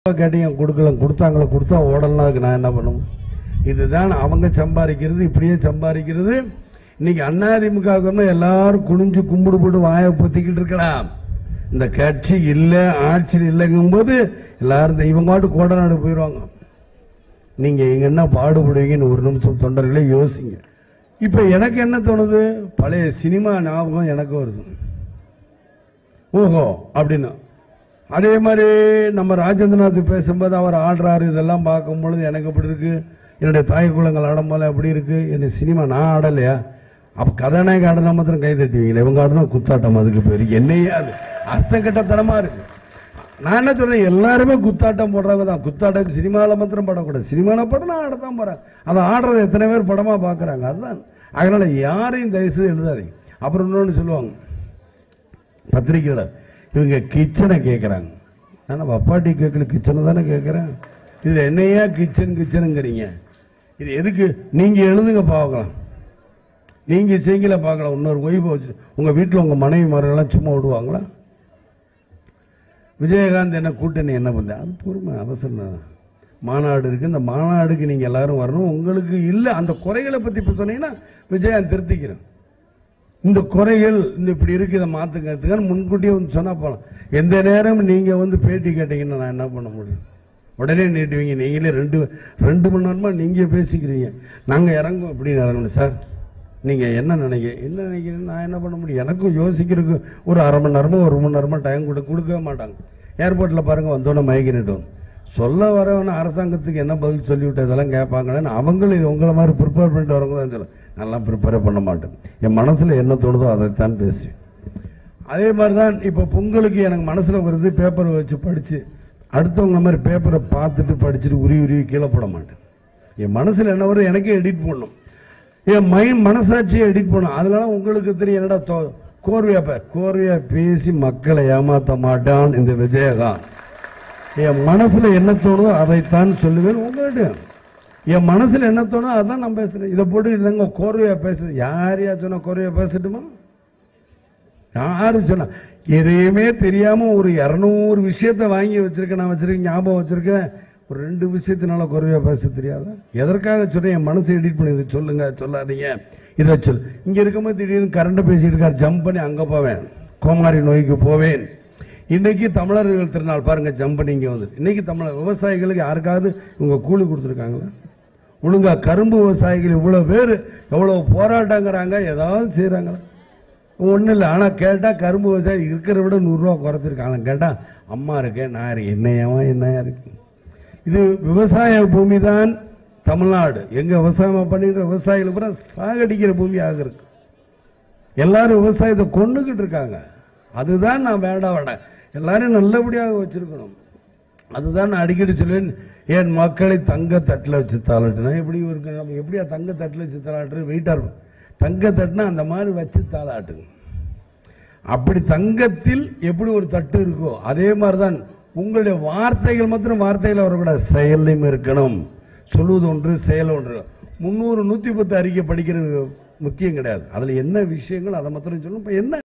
கேட்டீங்க கொடுக்கல கொடுத்தாங்களா கொடுத்தா ஓடலாம் அதுக்கு நான் என்ன பண்ணும் இதுதான் அவங்க சம்பாதிக்கிறது இப்படியே சம்பாதிக்கிறது இன்னைக்கு அதிமுக எல்லாரும் குனிஞ்சு கும்பிடு போட்டு வாயை பொத்திக்கிட்டு இருக்கலாம் இந்த கட்சி இல்ல ஆட்சியில் இல்லைங்கும் போது எல்லாரும் இந்த இவங்க பாட்டு கோடநாடு போயிடுவாங்க நீங்க இங்க என்ன பாடுபடுவீங்கன்னு ஒரு நிமிஷம் தொண்டர்களே யோசிங்க இப்ப எனக்கு என்ன தோணுது பழைய சினிமா ஞாபகம் எனக்கு வருது ஓஹோ அப்படின்னு அதே மாதிரி நம்ம ராஜேந்திரநாத் பேசும்போது அவர் ஆடுறாரு இதெல்லாம் பார்க்கும் பொழுது எனக்கு எப்படி இருக்கு என்னுடைய தாய் குளங்கள் ஆடும்போது எப்படி இருக்கு என்ன சினிமா நான் ஆடலையா அப்ப கதாநாயக ஆடுனா மாத்திரம் கை தட்டுவீங்களே இவங்க ஆடுனா குத்தாட்டம் அதுக்கு பேரு என்னையே அது அர்த்தம் கட்டத்தனமா இருக்கு நான் என்ன சொல்றேன் எல்லாருமே குத்தாட்டம் போடுறவங்க தான் குத்தாட்டம் சினிமாவில் மாத்திரம் படக்கூடாது சினிமாவில் படம் நான் ஆடத்தான் போறேன் அதை ஆடுறத எத்தனை பேர் படமா பார்க்கறாங்க அதுதான் அதனால யாரையும் தயவுசெய்து எழுதாதீங்க அப்புறம் இன்னொன்னு சொல்லுவாங்க பத்திரிக்கையில இவங்க கிச்சனை கேட்குறாங்க நான் அப்பாட்டி கேட்கல கிச்சனை தானே கேட்குறேன் இதுல என்னையா கிச்சன் கிச்சனுங்கிறீங்க இது எதுக்கு நீங்க எழுதுங்க பார்க்கலாம் நீங்க செய்யல பார்க்கலாம் இன்னொரு ஒய்ஃபை வச்சு உங்க வீட்டில் உங்க மனைவி மாரெல்லாம் சும்மா விடுவாங்களா விஜயகாந்த் என்ன கூட்டணி என்ன பண்ண அது பொறுமை அவசரம் தான். மாநாடு இருக்கு இந்த மாநாடுக்கு நீங்க எல்லாரும் வரணும் உங்களுக்கு இல்ல அந்த குறைகளை பத்தி இப்ப சொன்னீங்கன்னா விஜயகாந்த் திருத்திக்கிறேன் இந்த குறைகள் இந்த இப்படி இருக்கு இதை மாத்துக்கிறதுக்கான முன்கூட்டியே வந்து சொன்னா போலாம் எந்த நேரம் நீங்க வந்து பேட்டி கேட்டீங்கன்னா நான் என்ன பண்ண முடியும் உடனே நீட்டுவீங்க நீங்களே ரெண்டு ரெண்டு மணி நேரமா நீங்க பேசிக்கிறீங்க நாங்க இறங்குவோம் எப்படி இறங்கணும் சார் நீங்க என்ன நினைக்கிறீங்க என்ன நினைக்கிறீங்க நான் என்ன பண்ண முடியும் எனக்கும் யோசிக்கிறதுக்கு ஒரு அரை மணி நேரமோ ஒரு மணி நேரமோ டைம் கொடு கொடுக்கவே மாட்டாங்க ஏர்போர்ட்ல பாருங்க வந்தோடனே மயக்கிட்டு சொல்ல வரவன அரசாங்கத்துக்கு என்ன பதில் சொல்லிவிட்டு இதெல்லாம் கேட்பாங்கன்னு அவங்களும் இது உங்களை மாதிரி ப்ரிப்பேர் பண்ணிட்டு வரவங்க தான் சொல்ல நல்லா ப்ரிப்பேர் பண்ண மாட்டேன் என் மனசுல என்ன தோணுதோ அதைத்தான் பேசுவேன் அதே மாதிரி தான் இப்போ பொங்கலுக்கு எனக்கு மனசுல வருது பேப்பர் வச்சு படிச்சு அடுத்தவங்க மாதிரி பேப்பரை பார்த்துட்டு படிச்சுட்டு உருவி உருவி கீழே போட மாட்டேன் என் மனசுல என்ன வரும் எனக்கே எடிட் பண்ணும் என் மைண்ட் மனசாட்சியை எடிட் பண்ணும் அதனால உங்களுக்கு தெரியும் என்னடா தோ- கோர்வையா பேர் கோர்வையா பேசி மக்களை ஏமாத்த மாட்டான் இந்த விஜயகாந்த் என் மனசுல என்ன தோணுதோ அதைத்தான் சொல்லுவேன் உங்கள்கிட்ட என் மனசுல என்ன தோணுதோ அதான் நான் பேசுறேன் இதை போட்டு இல்லைங்க கோர்வையா பேசுறேன் யாரையா சொன்னா கோர்வையா பேசட்டுமா யாரு சொன்னா எதையுமே தெரியாம ஒரு இருநூறு விஷயத்தை வாங்கி வச்சிருக்கேன் நான் வச்சிருக்கேன் ஞாபகம் வச்சிருக்கேன் ஒரு ரெண்டு விஷயத்தினால குறைவா பேச தெரியாதா எதற்காக சொல்றேன் என் மனசை எடிட் பண்ணி இதை சொல்லுங்க சொல்லாதீங்க இதை சொல் இங்க இருக்கும்போது திடீர்னு கரண்ட் பேசிட்டு இருக்காரு ஜம்ப் பண்ணி அங்க போவேன் கோமாரி நோய்க்கு போவேன் இன்னைக்கு தமிழர்கள் திருநாள் பாருங்க ஜம்ப் பண்ணி இங்க வந்து இன்னைக்கு தமிழர் விவசாயிகளுக்கு யாருக்காவது இவங்க கூலி கொடுத்துருக்காங்களா ஒழுங்கா கரும்பு விவசாயிகள் இவ்வளவு பேர் எவ்வளவு போராட்டங்கிறாங்க ஏதாவது செய்யறாங்களா ஒன்றும் இல்லை ஆனால் கேட்டால் கரும்பு விவசாயி இருக்கிற விட நூறுரூவா குறைச்சிருக்காங்க கேட்டால் அம்மா இருக்கேன் நான் இருக்கேன் என்னையாவா என்னையா இருக்கு இது விவசாய பூமி தான் தமிழ்நாடு எங்க விவசாயம் பண்ணிட்டு விவசாயிகள் பூரா சாகடிக்கிற பூமியாக இருக்கு எல்லாரும் விவசாயத்தை கொண்டுகிட்டு இருக்காங்க அதுதான் நான் வேண்டாம் வேண்டாம் எல்லாரும் நல்லபடியாக வச்சிருக்கணும் அதுதான் நான் அடிக்கடி சொல்லுவேன் என் மக்களை தங்க தட்டில் வச்சு தாளாட்டுனா எப்படி இருக்கு நம்ம எப்படியா தங்க தட்டில் வச்சு தாளாட்டுறது வெயிட்டா இருக்கும் தங்க தட்டுனா அந்த மாதிரி வச்சு தாளாட்டுங்க அப்படி தங்கத்தில் எப்படி ஒரு தட்டு இருக்கோ அதே மாதிரிதான் உங்களுடைய வார்த்தைகள் மாத்திரம் வார்த்தைகள் வரக்கூடாது செயலையும் இருக்கணும் சொல்லுவது ஒன்று செயல் ஒன்று முன்னூறு நூத்தி பத்து அறிக்கை படிக்கிறது முக்கியம் கிடையாது அதுல என்ன விஷயங்கள் அதை மாத்திரம் சொல்லணும் இப்ப என்ன